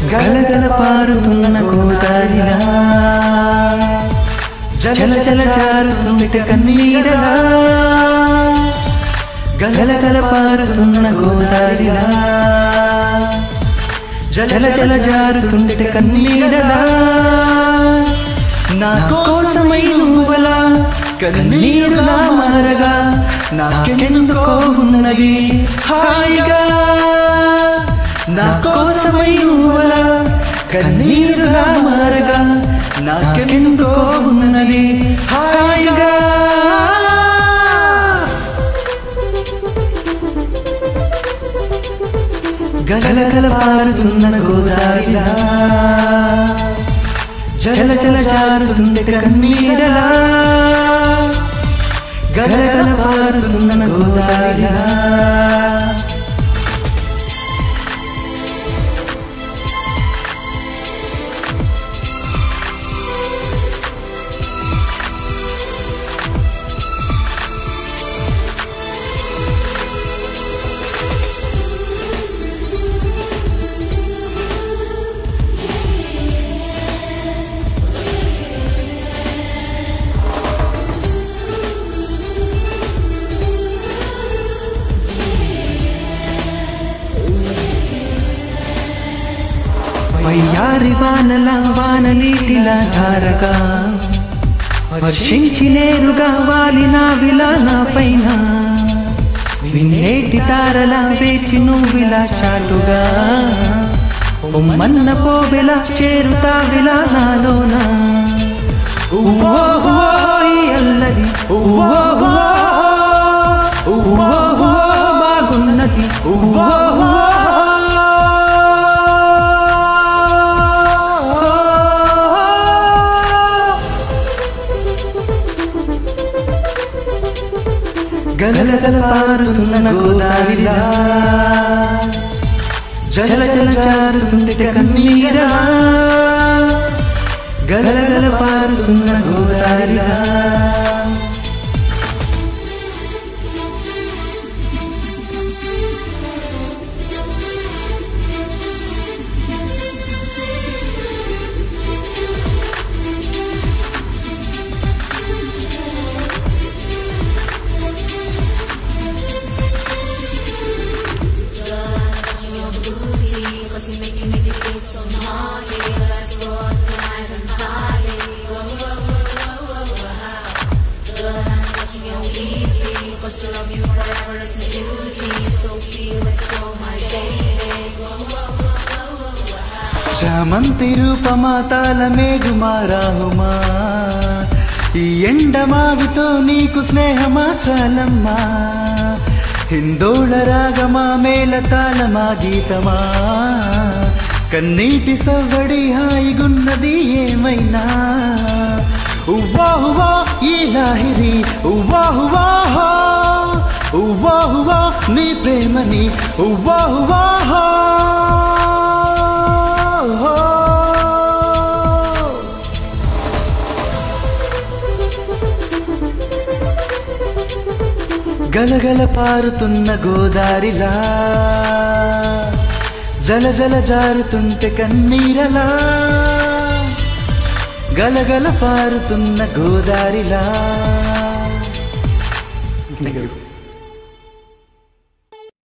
గలగల పారుతున్న గోదారిలా జల జల జారుతుంట కన్నీరలా గలగల పారుతున్న గోదారిలా జల జల జారుతుంట కన్నీరలా నా కోసమై నువ్వలా కన్నీరులా మారగా నాకెందుకో ఉన్నది హాయిగా నా కోసమై నువ్వలా కన్నీరులా మారగా నాకెందుకో ఉన్నది హాయిగా గలగల పారుతున్న గోదారిలా జల జల జారుతుంది కన్నీరలా గలగల పారుతున్న గోదారిలా వయ్యారి వానల వానలీటిలా ధారగా వర్షించి నేరుగా వాలిన విలాన పైన విన్నేటి తారల వేచి నువ్విలా చాటుగా ఉమ్మన్న పోవెలా చేరుతా విలానాలోన ఉవ్వో ఉవ్వో ఈ అల్లది ఉవ్వో ఉవ్వో ఉవ్వో ఉవ్వో బాగున్నది ఉవ్వో గలగల పారుతున్న గోదావిలా జల జల జారుతుంటే కన్నీరా గలగల పారుతున్న గోదావిలా చామంతి రూపమా తాళమేఘుమా రాహుమా ఈ ఎండమావితో నీకు స్నేహమా చాలమ్మా హిందోళ రాగమా మేళ తాళమా గీతమా కన్నీటి సవ్వడి హాయిగున్నది ఏమైనా ఉవ్వా హువా ఈ లాహిరి ఉవ్వా హువా హో. ఉవ్వా హువా నీ ప్రేమని ఉవ్వా హువా హో. హో. గలగల పారుతున్న గోదారిలా జల జల జారుతుంటే కన్నీరలా గలగల పారుతున్న గోదారిలా